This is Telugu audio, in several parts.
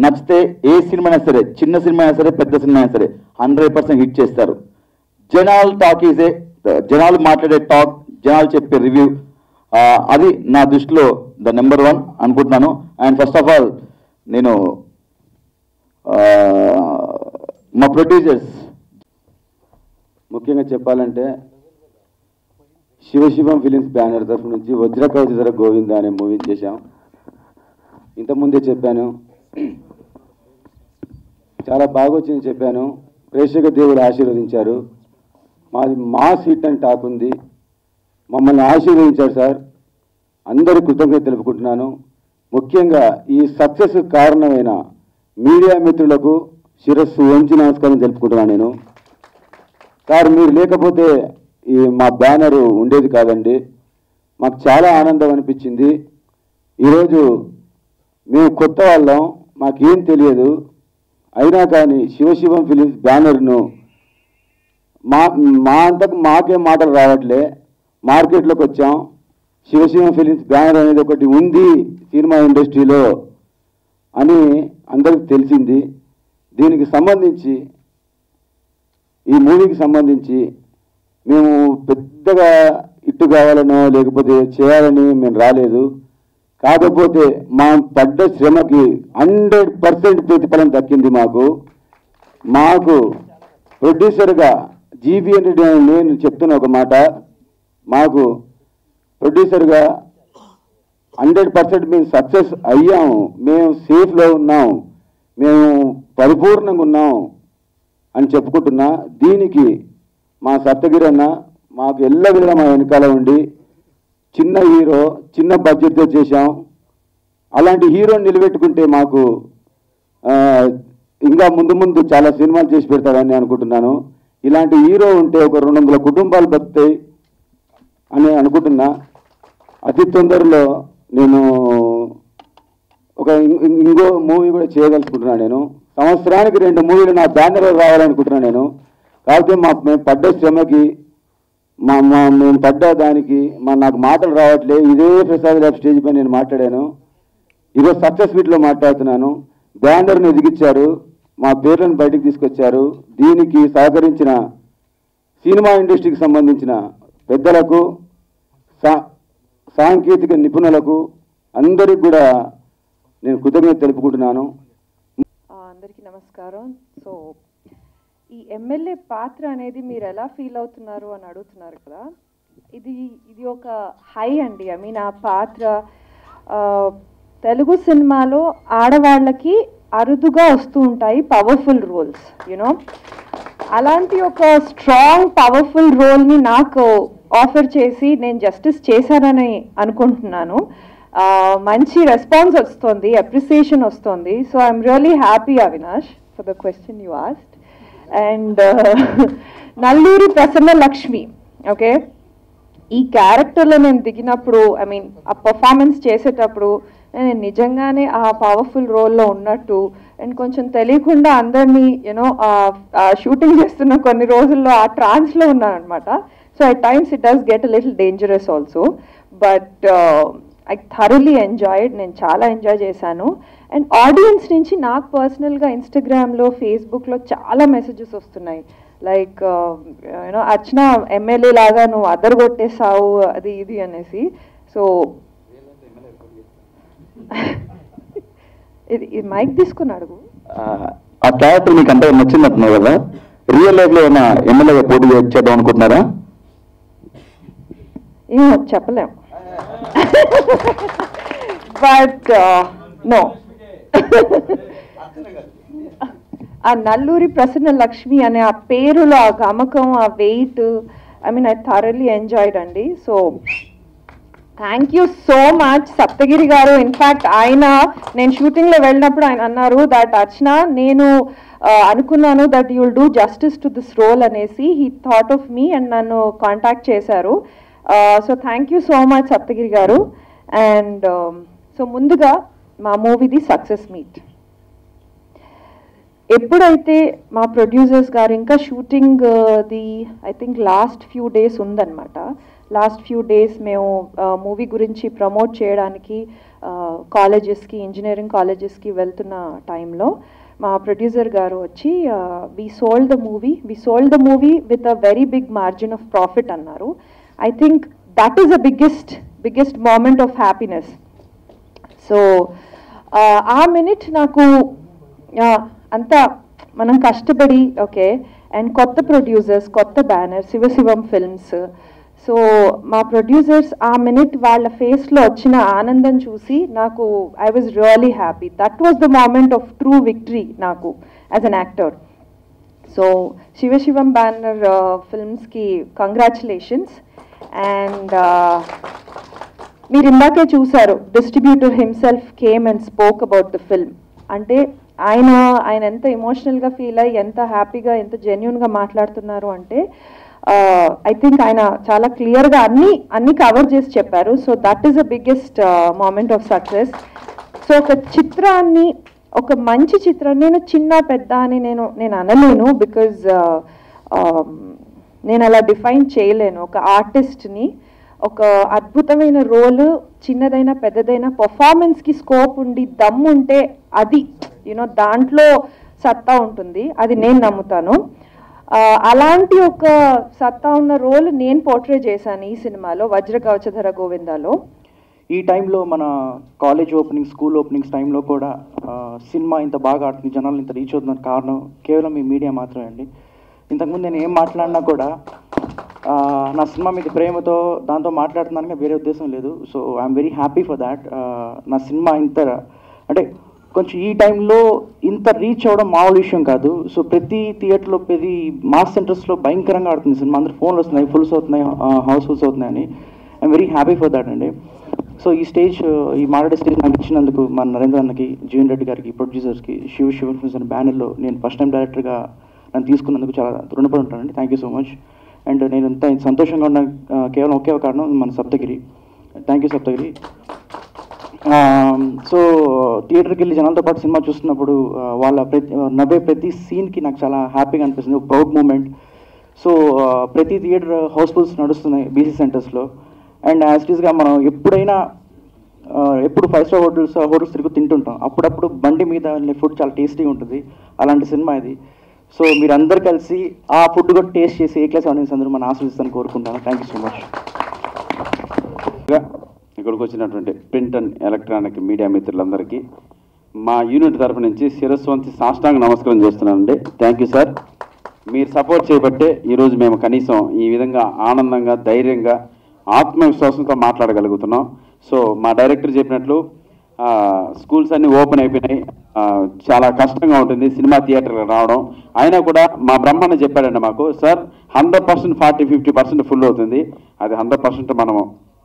నచ్చితే ఏ సినిమా అయినా సరే చిన్న సినిమా అయినా సరే పెద్ద సినిమా అయినా సరే హండ్రెడ్ పర్సెంట్ హిట్ చేస్తారు జనాల్ టాక్ ఈజ్ ఏ జనాలు మాట్లాడే టాక్ జనాలు చెప్పే రివ్యూ అది నా దృష్టిలో ద నెంబర్ వన్ అనుకుంటున్నాను అండ్ ఫస్ట్ ఆఫ్ ఆల్ నేను ఆ, మా ప్రొడ్యూసర్స్ ముఖ్యంగా చెప్పాలంటే శివశివం ఫిలిమ్స్ బ్యానర్ తరఫు నుంచి వజ్రకవచధర గోవింద అనే మూవీ చేశాం ఇంతకుముందే చెప్పాను చాలా బాగా వచ్చింది చెప్పాను ప్రేక్షక దేవుడు ఆశీర్వదించారు మాది మా సీట్ అని టాక్ ఉంది మమ్మల్ని ఆశీర్వదించారు సార్ అందరి కృతజ్ఞత తెలుపుకుంటున్నాను ముఖ్యంగా ఈ సక్సెస్ కారణమైన మీడియా మిత్రులకు శిరస్సు వంచి నమస్కారం తెలుపుకుంటున్నాను నేను సార్ మీరు లేకపోతే ఈ మా బ్యానరు ఉండేది కాదండి మాకు చాలా ఆనందం అనిపించింది ఈరోజు మేము కొత్త వాళ్ళం మాకేం తెలియదు అయినా కానీ శివశివం ఫిలిమ్స్ బ్యానర్ను మా మా అంతకు మాకేం మాటలు రావట్లే మార్కెట్లోకి వచ్చాం శివశివం ఫిలిమ్స్ బ్యానర్ అనేది ఒకటి ఉంది సినిమా ఇండస్ట్రీలో అని అందరికి తెలిసింది దీనికి సంబంధించి ఈ మూవీకి సంబంధించి మేము పెద్దగా ఇట్టు కావాలనో లేకపోతే చేయాలని మేము రాలేదు కాకపోతే మా పడ్డ శ్రమకి హండ్రెడ్ పర్సెంట్ ప్రతిఫలం దక్కింది మాకు మాకు ప్రొడ్యూసర్గా జీబీఎన్ రెడ్డి అని నేను చెప్తున్న ఒక మాట మాకు ప్రొడ్యూసర్గా హండ్రెడ్ పర్సెంట్ మేము సక్సెస్ అయ్యాము మేము సేఫ్లో ఉన్నాం మేము పరిపూర్ణంగా ఉన్నాం అని చెప్పుకుంటున్నా దీనికి మా సప్తగిరి అన్న మాకు ఎల్లవిధంగా మా వెనకాల ఉండి చిన్న హీరో చిన్న బడ్జెట్తో చేశాం అలాంటి హీరోని నిలబెట్టుకుంటే మాకు ఆ, ఇంకా ముందు ముందు చాలా సినిమాలు చేసి పెడతారని అనుకుంటున్నాను ఇలాంటి హీరో ఉంటే ఒక రెండు వందల కుటుంబాలు బతుకుతాయి అని అనుకుంటున్నా అతి తొందరలో నేను ఒక ఇం- ఇం- ఇంకో మూవీ కూడా చేయదలుచుకుంటున్నాను నేను సంవత్సరానికి రెండు మూవీలు నా బ్యానర్ రావాలనుకుంటున్నాను నేను కాకపోతే మా మేము పడ్డ శ్రమకి మా మా మేము పడ్డ దానికి మా నాకు మాటలు రావట్లే ఇదే ప్రసాద్ ల్యాబ్ స్టేజ్ పై నేను మాట్లాడాను ఈరోజు సక్సెస్ మీట్లో మాట్లాడుతున్నాను బ్యానర్ని ఎదిగించారు మా పేర్లను బయటికి తీసుకొచ్చారు దీనికి సహకరించిన సినిమా ఇండస్ట్రీకి సంబంధించిన పెద్దలకు సా సాంకేతిక నిపుణులకు అందరికి కూడా నేను కృతజ్ఞత తెలుపుకుంటున్నాను ఆ, అందరికీ నమస్కారం సో ఈ ఎమ్మెల్యే పాత్ర అనేది మీరు ఎలా ఫీల్ అవుతున్నారు అని అడుగుతున్నారు కదా ఇది ఇది ఒక హై అండి ఐ మీన్ ఆ పాత్ర ఆ, తెలుగు సినిమాలో ఆడవాళ్ళకి అరుదుగా వస్తూ ఉంటాయి పవర్ఫుల్ రోల్స్ యునో అలాంటి ఒక స్ట్రాంగ్ పవర్ఫుల్ రోల్ని నాకు ఆఫర్ చేసి నేను జస్టిస్ చేశానని అనుకుంటున్నాను ఆ, మంచి రెస్పాన్స్ వస్తుంది అప్రిసియేషన్ వస్తుంది so I'm really happy Avinash for the question you asked and Nalluri Prasanna Lakshmi okay ఈ క్యారెక్టర్లో నేను దిగినప్పుడు ఐ మీన్ ఆ పర్ఫార్మెన్స్ చేసేటప్పుడు నేను నిజంగానే ఆ పవర్ఫుల్ రోల్లో ఉన్నట్టు అండ్ కొంచెం తెలియకుండా అందరినీ యూనో షూటింగ్ చేస్తున్న కొన్ని రోజుల్లో ఆ ట్రాన్స్లో ఉన్నాను అనమాట so at times it does get a little dangerous also but I thoroughly enjoyed నేను చాలా ఎంజాయ్ చేశాను అండ్ ఆడియన్స్ నుంచి నాకు పర్సనల్గా ఇన్స్టాగ్రామ్లో ఫేస్బుక్లో చాలా మెసేజెస్ వస్తున్నాయి లైక్ యూనో అర్చన ఎమ్మెల్యే లాగా నువ్వు అదర్ కొట్టేసావు అది ఇది అనేసి సో ఇది ఇది మైక్ తీసుకుని అడుగు ఆ, ఆ క్యారెక్టర్ మీకు అంత నచ్చింది అంటున్నారు కదా రియల్ లైఫ్ లో ఏమైనా ఎమ్మెల్యేగా పోటీ చేద్దాం అనుకుంటున్నారా ఏమో చెప్పలేం బట్ నో ఆ నల్లూరి ప్రసన్న లక్ష్మి అనే ఆ పేరులో ఆ గమకం ఆ weight I mean I thoroughly enjoyed అండి so thank you so much Saptagiri గారు ఇన్ఫ్యాక్ట్ ఆయన నేను షూటింగ్లో వెళ్ళినప్పుడు ఆయన అన్నారు దట్ అర్చన నేను ఆ, అనుకున్నాను that you'll do justice to this role అనేసి he thought of me and నన్ను కాంటాక్ట్ చేశారు so thank you so much Saptagiri గారు అండ్ సో ముందుగా మా మూవీది సక్సెస్ మీట్ ఎప్పుడైతే మా ప్రొడ్యూసర్స్ గారు ఇంకా shooting the I think last few days ఉందన్నమాట లాస్ట్ ఫ్యూ డేస్ మేము మూవీ గురించి ప్రమోట్ చేయడానికి కాలేజెస్కి ఇంజనీరింగ్ కాలేజెస్కి వెళ్తున్న టైంలో మా ప్రొడ్యూసర్ గారు వచ్చి we sold the movie we sold the movie with a very big margin of profit అన్నారు I think that is the biggest biggest moment of happiness so ఆ మినిట్ నాకు ఆ, అంతా మనం కష్టపడి ఓకే అండ్ కొత్త ప్రొడ్యూసర్స్ కొత్త బ్యానర్ శివశివం ఫిల్మ్స్ సో మా ప్రొడ్యూసర్స్ ఆ మినిట్ వాళ్ళ ఫేస్లో వచ్చిన ఆనందం చూసి నాకు I was really happy that was the moment of true victory నాకు as an actor so Shivashivam banner ఫిల్మ్స్కి కంగ్రాచులేషన్స్ అండ్ మీరు ఇందాకే చూశారు distributor himself came and spoke about the film అంటే ఆయన ఆయన ఎంత ఎమోషనల్గా ఫీల్ అయ్యి ఎంత హ్యాపీగా ఎంత జెన్యున్గా మాట్లాడుతున్నారు అంటే ఐ థింక్ ఆయన చాలా క్లియర్గా అన్ని అన్ని కవర్ చేసి చెప్పారు so that is the biggest moment of success so ఒక చిత్రాన్ని ఒక మంచి చిత్రం నేను చిన్న పెద్ద అని నేను నేను అనలేను బికాజ్ నేను అలా డిఫైన్ చేయలేను ఒక ఆర్టిస్ట్ని ఒక అద్భుతమైన రోల్ చిన్నదైనా పెద్దదైనా పర్ఫార్మెన్స్కి స్కోప్ ఉండి దమ్ ఉంటే అది యూనో దాంట్లో సత్తా ఉంటుంది అది నేను నమ్ముతాను ఆ, అలాంటి ఒక సత్తా ఉన్న రోల్ నేను పోర్ట్రే చేశాను ఈ సినిమాలో వజ్ర కవచధర గోవిందాలో ఈ టైంలో మన కాలేజ్ ఓపెనింగ్ స్కూల్ ఓపెనింగ్స్ టైంలో కూడా ఆ, సినిమా ఇంత బాగా ఆడుతుంది జనాలు ఇంత రీచ్ అవుతున్న కారణం కేవలం ఈ మీడియా మాత్రమే అండి ఇంతకుముందు నేను ఏం మాట్లాడినా కూడా ఆ, నా సినిమా మీద ప్రేమతో దాంతో మాట్లాడుతున్నాను వేరే ఉద్దేశం లేదు so I'm very happy for that నా సినిమా ఇంత అంటే కొంచెం ఈ టైంలో ఇంత రీచ్ అవ్వడం మామూలు విషయం కాదు సో ప్రతి థియేటర్లో ప్రతి మాస్ సెంటర్స్లో భయంకరంగా ఆడుతుంది సినిమా అందరూ ఫోన్లు వస్తున్నాయి ఫుల్స్ అవుతున్నాయి హౌస్ ఫుల్స్ అవుతున్నాయని I'm very happy for that అండి సో ఈ స్టేజ్ ఈ మాట్లాడే స్టేజ్ నాకు ఇచ్చినందుకు మన నరేంద్ర అన్నకి జీవన్ రెడ్డి గారికి ప్రొడ్యూసర్స్కి శివ శివ ఫిల్మ్స్ అనే బ్యానర్లో నేను ఫస్ట్ టైం డైరెక్టర్గా నన్ను తీసుకున్నందుకు చాలా రుణపడి ఉంటానండి thank you so much and నేను ఇంత సంతోషంగా ఉన్న ఆ, కేవలం ఒకే ఒక కారణం మన Saptagiri thank you Saptagiri so థియేటర్కి వెళ్ళి జనాలతో పాటు సినిమా చూస్తున్నప్పుడు ఆ, వాళ్ళ ప్రతి నవ్వే ప్రతి సీన్కి నాకు చాలా హ్యాపీగా అనిపిస్తుంది ఒక ప్రౌడ్ మూమెంట్ సో ఆ, ప్రతి థియేటర్ హౌస్ఫుల్స్ నడుస్తున్నాయి బీసీ సెంటర్స్లో అండ్ యాజ్టీస్గా మనం ఎప్పుడైనా ఆ, ఎప్పుడు ఫైవ్ స్టార్ హోటల్స్ హోటల్స్ తిరుగు తింటుంటాం అప్పుడప్పుడు బండి మీద ఫుడ్ చాలా టేస్టీగా ఉంటుంది అలాంటి సినిమా ఇది సో మీరు అందరు కలిసి ఆ ఫుడ్ కూడా టేస్ట్ చేసి ఏ క్లాస్ ఆడియన్స్ అందరూ మనం ఆస్వాదిస్తాను కోరుకుంటాను థ్యాంక్ యూ సో మచ్ గా ఇక్కడికి వచ్చినటువంటి ప్రింట్ అండ్ ఎలక్ట్రానిక్ మీడియా మిత్రులందరికీ మా యూనిట్ తరపు నుంచి శిరస్సు వంచి సాష్టాంగ నమస్కారం చేస్తున్నానండి థ్యాంక్ యూ సార్ మీరు సపోర్ట్ చేయబట్టే ఈరోజు మేము కనీసం ఈ విధంగా ఆనందంగా ధైర్యంగా ఆత్మవిశ్వాసంతో మాట్లాడగలుగుతున్నాం సో మా డైరెక్టర్ చెప్పినట్లు ఆ, స్కూల్స్ అన్ని ఓపెన్ అయిపోయినాయి ఆ, చాలా కష్టంగా ఉంటుంది సినిమా థియేటర్కి రావడం అయినా కూడా మా బ్రహ్మన్న చెప్పాడండి మాకు sir hundred percent forty fifty percent full అవుతుంది అది హండ్రెడ్ పర్సెంట్ మనము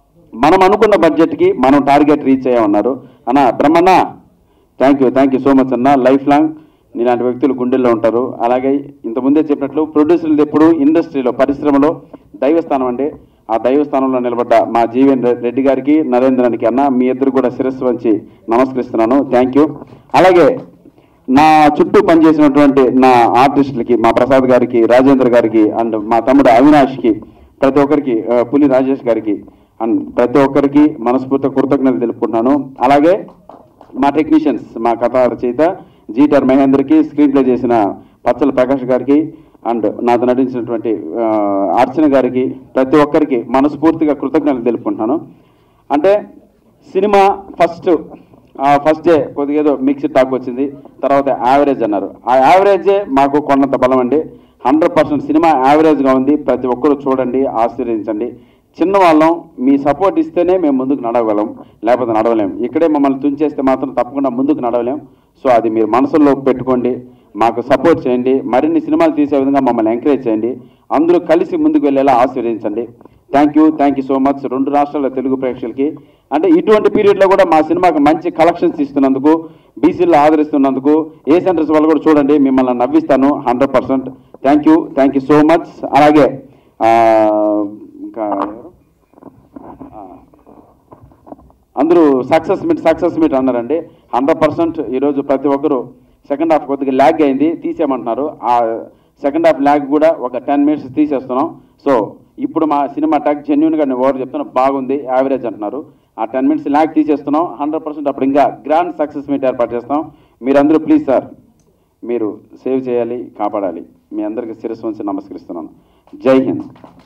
మనం అనుకున్న బడ్జెట్కి మనం టార్గెట్ రీచ్ అయ్యామన్నారు అన్న Brahmanna thank you thank you so much అన్న లైఫ్ లాంగ్ నీలాంటి వ్యక్తులు గుండెల్లో ఉంటారు అలాగే ఇంతకుముందే చెప్పినట్లు ప్రొడ్యూసర్లు ఎప్పుడు ఇండస్ట్రీలో పరిశ్రమలో దైవస్థానం అండి ఆ దైవస్థానంలో నిలబడ్డ మా జీవన్ రెడ్డి గారికి నరేంద్రానికి అన్న మీ ఇద్దరు కూడా శిరస్సు వంచి నమస్కరిస్తున్నాను థ్యాంక్ యూ అలాగే నా చుట్టూ పనిచేసినటువంటి నా ఆర్టిస్టులకి మా ప్రసాద్ గారికి రాజేంద్ర గారికి అండ్ మా తమ్ముడు అవినాష్కి ప్రతి ఒక్కరికి ఆ, పులి రాజేష్ గారికి అండ్ ప్రతి ఒక్కరికి మనస్ఫూర్తి కృతజ్ఞతలు తెలుపుకుంటున్నాను అలాగే మా టెక్నీషియన్స్ మా కథ రచయిత జీటర్ మహేంద్రకి స్క్రీన్ ప్లే చేసిన పచ్చల ప్రకాష్ గారికి అండ్ నాతో నటించినటువంటి ఆ, అర్చన గారికి ప్రతి ఒక్కరికి మనస్ఫూర్తిగా కృతజ్ఞతలు తెలుపుకుంటున్నాను అంటే సినిమా ఫస్ట్ ఫస్ట్ డే కొద్దిగా ఏదో మిక్స్డ్ టాక్ వచ్చింది తర్వాత యావరేజ్ అన్నారు ఆ యావరేజే మాకు కొన్నంత బలం అండి హండ్రెడ్ పర్సెంట్ సినిమా యావరేజ్గా ఉంది ప్రతి ఒక్కరు చూడండి ఆశీర్వదించండి చిన్నవాళ్ళం మీ సపోర్ట్ ఇస్తేనే మేము ముందుకు నడవగలం లేకపోతే నడవలేం ఇక్కడే మమ్మల్ని తుంచేస్తే మాత్రం తప్పకుండా ముందుకు నడవలేం సో అది మీరు మనసులో పెట్టుకోండి మాకు సపోర్ట్ చేయండి మరిన్ని సినిమాలు తీసే విధంగా మమ్మల్ని ఎంకరేజ్ చేయండి అందరూ కలిసి ముందుకు వెళ్ళేలా ఆశీర్వదించండి thank you thank you so much రెండు రాష్ట్రాల తెలుగు ప్రేక్షకులకి అంటే ఇటువంటి పీరియడ్లో కూడా మా సినిమాకి మంచి కలెక్షన్స్ ఇస్తున్నందుకు బీసీలో ఆదరిస్తున్నందుకు ఏ సెంటర్స్ వాళ్ళు కూడా చూడండి మిమ్మల్ని నవ్విస్తాను hundred percent thank you thank you so much అలాగే ఆ, ఇంకా ఎవరు? ఆ, అందరూ సక్సెస్ మీట్ సక్సెస్ మీట్ అన్నారండి హండ్రెడ్ పర్సెంట్ ఈరోజు ప్రతి ఒక్కరు సెకండ్ హాఫ్ కొద్దిగా ల్యాగ్ అయింది తీసేయమంటున్నారు ఆ సెకండ్ హాఫ్ ల్యాగ్ కూడా ఒక టెన్ మినిట్స్ తీసేస్తున్నాం సో ఇప్పుడు మా సినిమా టాక్ జెన్యున్గా నేను ఓవర్ చెప్తున్నా బాగుంది యావరేజ్ అంటున్నారు ఆ టెన్ మినిట్స్ ల్యాక్ తీసేస్తున్నాం హండ్రెడ్ పర్సెంట్ అప్పుడు ఇంకా గ్రాండ్ సక్సెస్ మీట్ ఏర్పాటు చేస్తాం మీరందరూ ప్లీజ్ సార్ మీరు సేవ్ చేయాలి కాపాడాలి మీ అందరికీ శిరస్సు వంచి నమస్కరిస్తున్నాను జై హింద్